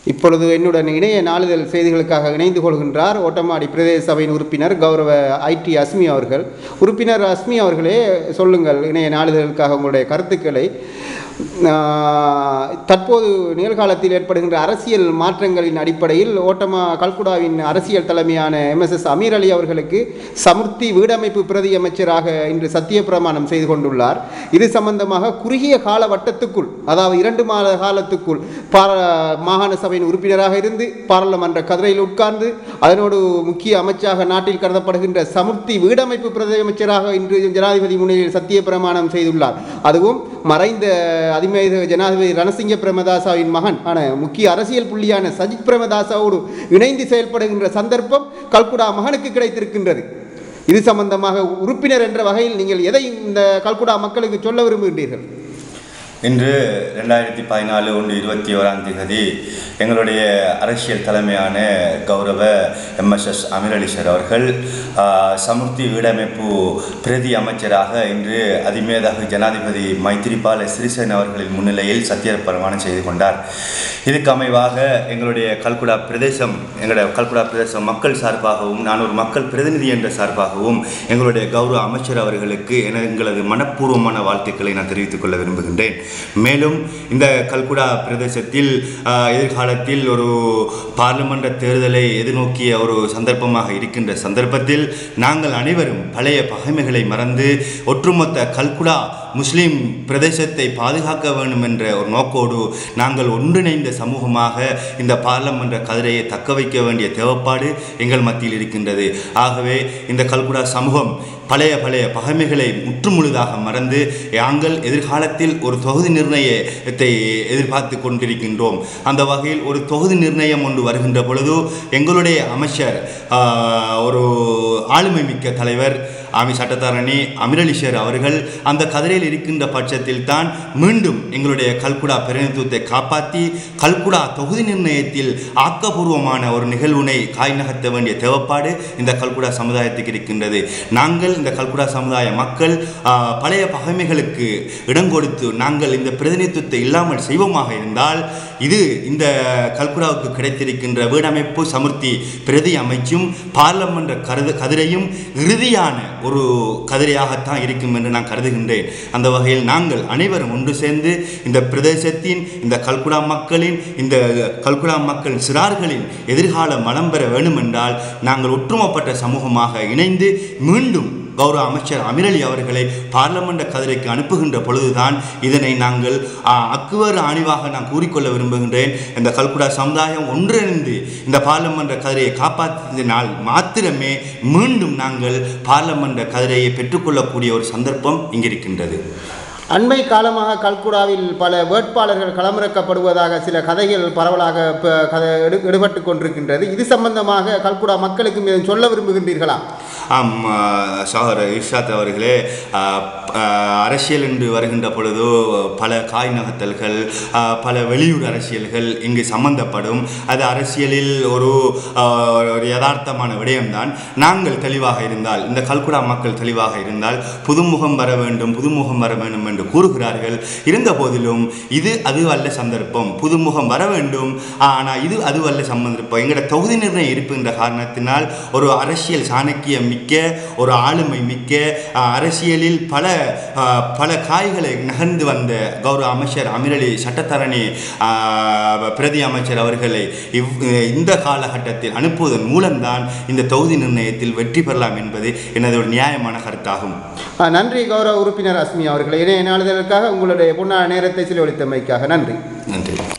இப்பொழுது என்னுடன் இணைய நாளிதழ் செய்திகளுக்காக இணைந்து கொள்கின்றார் ஓட்டமாடி பிரதேச சபையின் உறுப்பினர் கௌரவ ஐடி அஸ்மி அவர்கள் உறுப்பினர் அஸ்மி அவர்களே சொல்லுங்கள் இணைய நாளிதழுக்காக உங்களுடைய கருத்துக்களை ஆஹ், தற்போது நிகழ்காலத்தில் ஏற்படுகின்ற அரசியல் மாற்றங்களின் அடிப்படையில் ஓட்டமா கல்குடாவின் அரசியல் தலைமையான எம்எஸ்எஸ் அமீர் அலி அவர்களுக்கு சமுர்த்தி வீடமைப்பு பிரதி அமைச்சராக இன்று சத்திய பிரமாணம் செய்து கொண்டுள்ளார் இது சம்பந்தமாக குறுகிய கால வட்டத்துக்குள் அதாவது இரண்டு மாத காலத்துக்குள் பார மாகாண சபையின் உறுப்பினராக இருந்து பாராளுமன்ற கதிரையில் உட்கார்ந்து அதனோடு முக்கிய அமைச்சாக நாட்டில் கருதப்படுகின்ற சமுர்த்தி வீடமைப்பு பிரதி அமைச்சராக இன்று ஜனாதிபதி முன்னிலையில் சத்திய பிரமாணம் செய்துள்ளார் அதுவும் மறைந்த அதிமேத ஜனாதிபதி ரணசிங்க பிரேமதாசாவின் மகன் ஆன முக்கிய அரசியல் புள்ளியான சஜித் பிரேமதாசாவோடு இணைந்து செயல்படுகின்ற சந்தர்ப்பம் கல்குடா மகனுக்கு கிடைத்திருக்கின்றது இது சம்பந்தமாக உறுப்பினர் என்ற வகையில் நீங்கள் எதை இந்த கல்குடா மக்களுக்கு சொல்ல விரும்புகின்றீர்கள் இன்று ரெண்டாயிரத்தி பதினாலு ஒன்று இருபத்தி ஓராம் தேதி எங்களுடைய அரசியல் தலைமையான கௌரவ எம்எஸ்எஸ் அமீரலிசர் அவர்கள் ஆ, சமுர்த்தி வீடமைப்பு பிரதி அமைச்சராக இன்று அதிமேதகு ஜனாதிபதி மைத்திரிபால சிறிசேன அவர்களின் முன்னிலையில் சத்திய பிரமாணம் செய்து கொண்டார் இதுக்கு அமைவாக எங்களுடைய கல்குடா பிரதேசம் எங்களுடைய கல்குடா பிரதேசம் மக்கள் சார்பாகவும் நான் ஒரு மக்கள் பிரதிநிதி என்ற சார்பாகவும் எங்களுடைய கௌரவ அமைச்சர் அவர்களுக்கு என எங்களது மனப்பூர்வமான வாழ்த்துக்களை நான் தெரிவித்துக் கொள்ள விரும்புகின்றேன் மேலும் இந்த கல்குடா பிரதேசத்தில் ஆஹ், எதிர்காலத்தில் ஒரு பார்லிமென்ற தேர்தலை எதிர்நோக்கிய ஒரு சந்தர்ப்பமாக இருக்கின்ற சந்தர்ப்பத்தில் நாங்கள் அனைவரும் பழைய பகைமைகளை மறந்து ஒட்டுமொத்த கல்குடா முஸ்லிம் பிரதேசத்தை பாதுகாக்க வேண்டும் என்ற ஒரு நோக்கோடு நாங்கள் ஒன்றிணைந்த சமூகமாக இந்த பார்லமென்ற கதிரையை தக்க வைக்க வேண்டிய தேவைப்பாடு எங்கள் மத்தியில் இருக்கின்றது ஆகவே இந்த கல்குடா சமூகம் பழைய பழைய பகைமைகளை முற்றுமுழுதாக மறந்து நாங்கள் எதிர்காலத்தில் ஒரு தொகுதி நிர்ணயத்தை எதிர்பார்த்து கொண்டிருக்கின்றோம் அந்த வகையில் ஒரு தொகுதி நிர்ணயம் ஒன்று வருகின்ற பொழுது எங்களுடைய அமைச்சர் ஆஹ், ஒரு ஆளுமை மிக்க தலைவர் ஆமி சட்டத்தரணி அமிரலிஷர் அவர்கள் அந்த கதிரையில் இருக்கின்ற பட்சத்தில் தான் மீண்டும் எங்களுடைய கல்குடா பிரதிநிதித்துவத்தை காப்பாற்றி கல்குடா தொகுதி நிர்ணயத்தில் ஆக்கப்பூர்வமான ஒரு நிகழ்வினை காய் நகர்த்த வேண்டிய தேவைப்பாடு இந்த கல்குடா சமுதாயத்துக்கு இருக்கின்றது நாங்கள் இந்த கல்குடா சமுதாய மக்கள் ஆ, பழைய பகைமைகளுக்கு இடம் கொடுத்து நாங்கள் இந்த பிரதிநிதித்துவத்தை இல்லாமல் செய்வோமாக இருந்தால் இது இந்த கல்குடாவுக்கு கிடைத்திருக்கின்ற வீடமைப்பு சமுர்த்தி பிரதி அமைச்சும் பார்லமென்ற கருது கதிரையும் இறுதியான ஒரு கதிரையாகத்தான் இருக்கும் என்று நான் கருதுகின்றேன் அந்த வகையில் நாங்கள் அனைவரும் ஒன்று சேர்ந்து இந்த பிரதேசத்தின் இந்த கல்குடா மக்களின் இந்த கல்குடா மக்கள் சிறார்களின் எதிர்கால மலம் பெற வேண்டுமென்றால் நாங்கள் ஒற்றுமைப்பட்ட சமூகமாக இணைந்து மீண்டும் கௌரவ அமைச்சர் அமிரலி அவர்களை பார்லமெண்ட் கதிரைக்கு அனுப்புகின்ற பொழுதுதான் இதனை நாங்கள் ஆ, அக்குவர் அணிவாக நான் கூறிக்கொள்ள விரும்புகின்றேன் இந்த கல்குடா சமுதாயம் ஒன்றிணைந்து இந்த பார்லமெண்ட் கதிரையை காப்பாற்றினால் மாத்திரமே மீண்டும் நாங்கள் பார்லமெண்ட் கதிரையை பெற்றுக்கொள்ளக்கூடிய ஒரு சந்தர்ப்பம் இங்கிருக்கின்றது அண்மை காலமாக கல்குடாவில் பல வேட்பாளர்கள் களமிறக்கப்படுவதாக சில கதைகள் பரவலாக ப- கதை எடு எடுபட்டு கொண்டிருக்கின்றது இது சம்பந்தமாக கல்குடா மக்களுக்கு இதை சொல்ல விரும்புகின்றீர்களா ஆம் ஆ, சகோதர இர்ஷாத் அவர்களே ஆ, ஆ, அரசியல் என்று வருகின்ற பொழுது பல காய் நகர்த்தல்கள் ஆ, பல வெளியூர் அரசியல்கள் இங்கு சம்பந்தப்படும் அது அரசியலில் ஒரு ஆ, ஒரு யதார்த்தமான விடயம்தான் நாங்கள் தெளிவாக இருந்தால் இந்த கல்குடா மக்கள் தெளிவாக இருந்தால் புதுமுகம் வர வேண்டும் புதுமுகம் வர வேண்டும் என்று கூறுகிறார்கள் இருந்த போதிலும் இது அது அல்ல சந்தர்ப்பம் புதுமுகம் வர வேண்டும் ஆனால் இது அது அல்ல சந்தர்ப்பம் எங்களோட தொகுதி நிர்ணயம் இருப்புகின்ற காரணத்தினால் ஒரு அரசியல் சாணக்கியம் மிக்க ஒரு ஆளுமை மிக்க அஹ், அரசியலில் பல அஹ், பல காய்களை நகர்ந்து வந்த கௌரவ அமைச்சர் அமிரலி சட்டத்தரணி அஹ், பிரதி அமைச்சர் அவர்களை இவ் இந்த காலகட்டத்தில் அனுப்புவதன் மூலம்தான் இந்த தொகுதி நிர்ணயத்தில் வெற்றி பெறலாம் என்பது எனது ஒரு நியாயமான கருத்தாகும் ஆ, நன்றி கௌரவ உறுப்பினர் அஸ்மி அவர்களே இணைய நாளிதழுக்காக உங்களுடைய பொன்னான நேரத்தை செலவழித்தமைக்காக நன்றி நன்றி